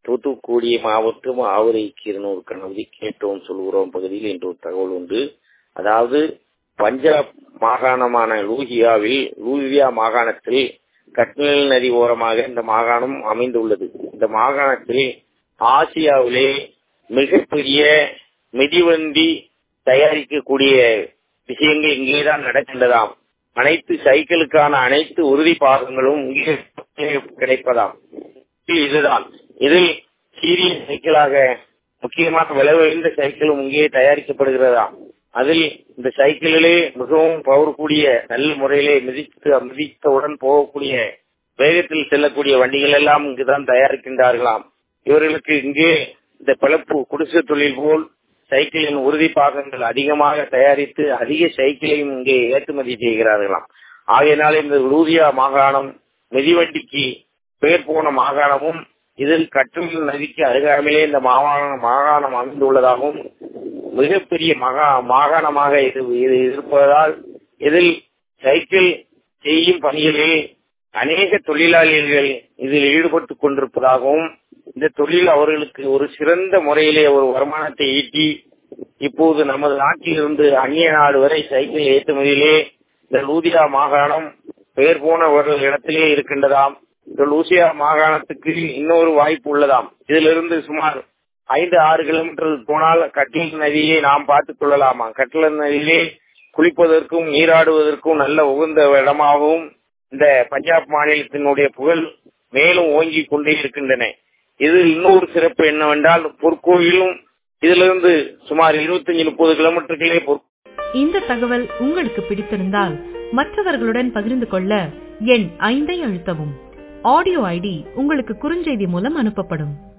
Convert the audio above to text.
தூத்துக்குடி மாவட்டம் ஆவரை கீரனூர் கணபதி கேட்டோம் சொல்கிறோம் பகுதியில் இன்று ஒரு தகவல் உண்டு அதாவது பஞ்சாப் மாகாணமான லூஹியாவில் லூஹியா மாகாணத்தில் கட்னல் நதி ஓரமாக இந்த மாகாணம் அமைந்துள்ளது இந்த மாகாணத்தில் ஆசியாவிலே மிகப்பெரிய மிதிவண்டி தயாரிக்கக்கூடிய விஷயங்கள் இங்கேதான் நடக்கின்றதாம் அனைத்து சைக்கிளுக்கான அனைத்து உறுதி பாகங்களும் இங்கே கிடைப்பதாம் இதுதான் இதில் சீரிய சைக்கிளாக முக்கியமாக விலை உயர்ந்த சைக்கிளும் இங்கே தயாரிக்கப்படுகிறதாம் அதில் இந்த சைக்கிளிலே மிகவும் பவர் கூடிய நல்ல முறையிலே மிதித்து மிதித்தவுடன் போகக்கூடிய வேகத்தில் செல்லக்கூடிய வண்டிகள் எல்லாம் இங்குதான் தயாரிக்கின்றார்களாம் இவர்களுக்கு இங்கே இந்த பிளப்பு குடிசை தொழில் போல் சைக்கிளின் உறுதி பாகங்கள் அதிகமாக தயாரித்து அதிக சைக்கிளையும் இங்கே ஏற்றுமதி செய்கிறார்களாம் ஆகையினால் இந்த லூதியா மாகாணம் மிதிவண்டிக்கு பெயர் போன மாகாணமும் இதில் கற்றல் நதிக்கு அருகாமையிலே இந்த மாகாணம் மாகாணம் அமைந்துள்ளதாகவும் மிகப்பெரிய மகா மாகாணமாக இது இது இருப்பதால் இதில் சைக்கிள் செய்யும் பணிகளில் அநேக தொழிலாளிகள் இதில் ஈடுபட்டுக் கொண்டிருப்பதாகவும் இந்த தொழில் அவர்களுக்கு ஒரு சிறந்த முறையிலே ஒரு வருமானத்தை ஈட்டி இப்போது நமது நாட்டிலிருந்து அந்நிய நாடு வரை சைக்கிள் ஏற்றுமதியிலே இந்த லூதியா மாகாணம் பெயர் போன ஒரு இடத்திலே இருக்கின்றதாம் இந்த லூசியா மாகாணத்துக்கு இன்னொரு வாய்ப்பு உள்ளதாம் இதிலிருந்து சுமார் ஐந்து ஆறு கிலோமீட்டர் போனால் கட்டில் நதியை நாம் பார்த்துக் கொள்ளலாமா கட்டில நதியிலே குளிப்பதற்கும் நீராடுவதற்கும் நல்ல உகந்த இடமாகவும் இந்த பஞ்சாப் மாநிலத்தினுடைய புகழ் மேலும் ஓங்கி கொண்டே இருக்கின்றன இது இன்னொரு சிறப்பு என்னவென்றால் பொற்கோயிலும் இதிலிருந்து சுமார் இருபத்தஞ்சு முப்பது கிலோமீட்டர்களே இந்த தகவல் உங்களுக்கு பிடித்திருந்தால் மற்றவர்களுடன் பகிர்ந்து கொள்ள எண் ஐந்தை அழுத்தவும் ஆடியோ ஐடி உங்களுக்கு குறுஞ்செய்தி மூலம் அனுப்பப்படும்